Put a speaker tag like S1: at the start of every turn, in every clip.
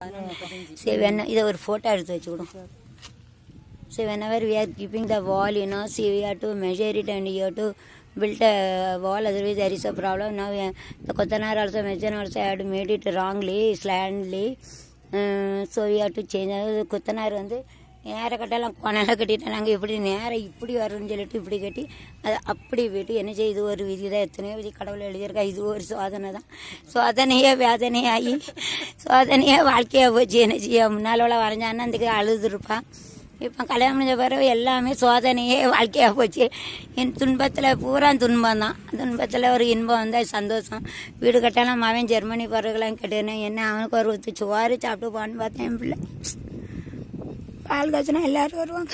S1: சரி வேணா இதை ஒரு ஃபோட்டோ எடுத்து வச்சுக்கிடும் So whenever we are keeping the wall, you know, see we have to measure it and you have to build a wall. Otherwise, there is a problem. Now we are, the Kottanar also, Mejan also had made it wrongly, slightly. Uh, so we have to change. அதாவது கொத்தனார் வந்து நேர கட்டெல்லாம் கொனெல்லாம் கட்டிட்டு நாங்கள் இப்படி நேரம் இப்படி வரும்னு சொல்லிட்டு இப்படி கட்டி அதை அப்படி விட்டு என்ன செய்ய இது ஒரு விதி தான் எத்தனையோ விதி கடவுள் எழுதியிருக்கா இது ஒரு சோதனை தான் சோதனையே வேதனையாகி சோதனையே வாழ்க்கையாக போச்சு என்ன செய்ய முன்னால் உள்ள வரைஞ்சான்னா அதுக்கு அழுதுருப்பான் இப்போ கல்யாணம் முடிஞ்ச பிறகு எல்லாமே சோதனையே வாழ்க்கையாக போச்சு என் துன்பத்தில் பூரா துன்பம் தான் துன்பத்தில் ஒரு இன்பம் வந்தால் சந்தோஷம் வீடு கட்டலாம் அவன் ஜெர்மனி பிறகுலாம் கேட்டேன் என்ன அவனுக்கு ஒரு ஊற்று சுவாறு சாப்பிட்டு போன்னு பார்த்தேன் என் பிள்ளை பால் காய்ச்சினா எல்லாரும் வருவாங்க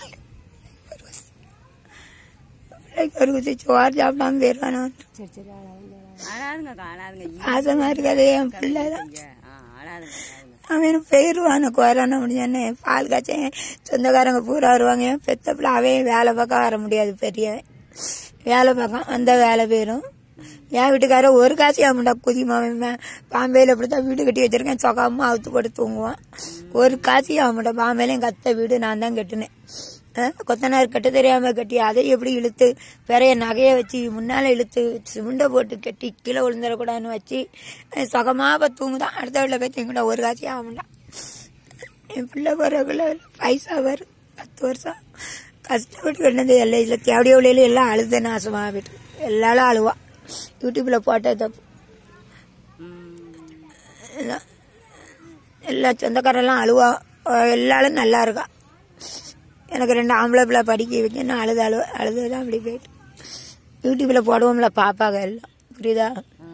S1: பிள்ளைக்கு ஒரு ஊற்றி சுவாறு சாப்பிடாம போயிடுவானு
S2: சரி சரி அழாதுங்க அழாதுங்க
S1: பாசமாக இருக்காது என் பிள்ளை தான்
S2: ஆ அழாதுங்க அழாதுங்க
S1: அவன் போயிடுவான் கொரோனா முடிஞ்சானே பால் காய்ச்சேன் சொந்தக்காரங்க பூரா வருவாங்க என் பெத்த பிள்ளை அவன் வேலை பார்க்க வர முடியாது பெரியவன் வேலை பார்க்க அந்த வேலை போயிடும் என் வீட்டுக்காரர் ஒரு காசு ஆமாண்டா குதிமாவன் பாம்பேயில் இப்படி தான் வீடு கட்டி வச்சிருக்கேன் சொக்காம அவுத்து போட்டு தூங்குவான் ஒரு காசு ஆமாண்டா பாம்பேல எங்கள் அத்தை வீடு நான் தான் கட்டினேன் அஹ் கொத்தனார் கட்ட தெரியாம கட்டி அதை எப்படி இழுத்து பெரிய நகையை வச்சு முன்னால இழுத்து சிமுண்டை போட்டு கட்டி கீழே விழுந்துடக்கூடாதுன்னு வச்சு அஹ் சுகமாக தூங்குதான் அடுத்த வீட்டில் போய் தூங்கிட்டா ஒரு காசு ஆகும்டா என் பிள்ளை பிறகுல பைசா வரும் பத்து வருஷம் கஷ்டப்பட்டு கிடந்தது எல்லாம் இதில் தேவடிய விலையில எல்லாம் அழுத நாசமாக போயிட்டு எல்லாரும் அழுவா யூடியூப்பில் போட்ட தப்பு எல்லாம் எல்லா சொந்தக்காரெல்லாம் அழுவா அஹ் எல்லாரும் நல்லா இருக்கா எனக்கு ரெண்டு ஆம்பளை பிள்ளை படிக்க வைக்க நான் அழுது அழுவ அழுது தான் அப்படி போயிட்டு யூடியூப்பில் போடுவோம்ல பாப்பாங்க எல்லாம் புரியுதா
S2: ஆ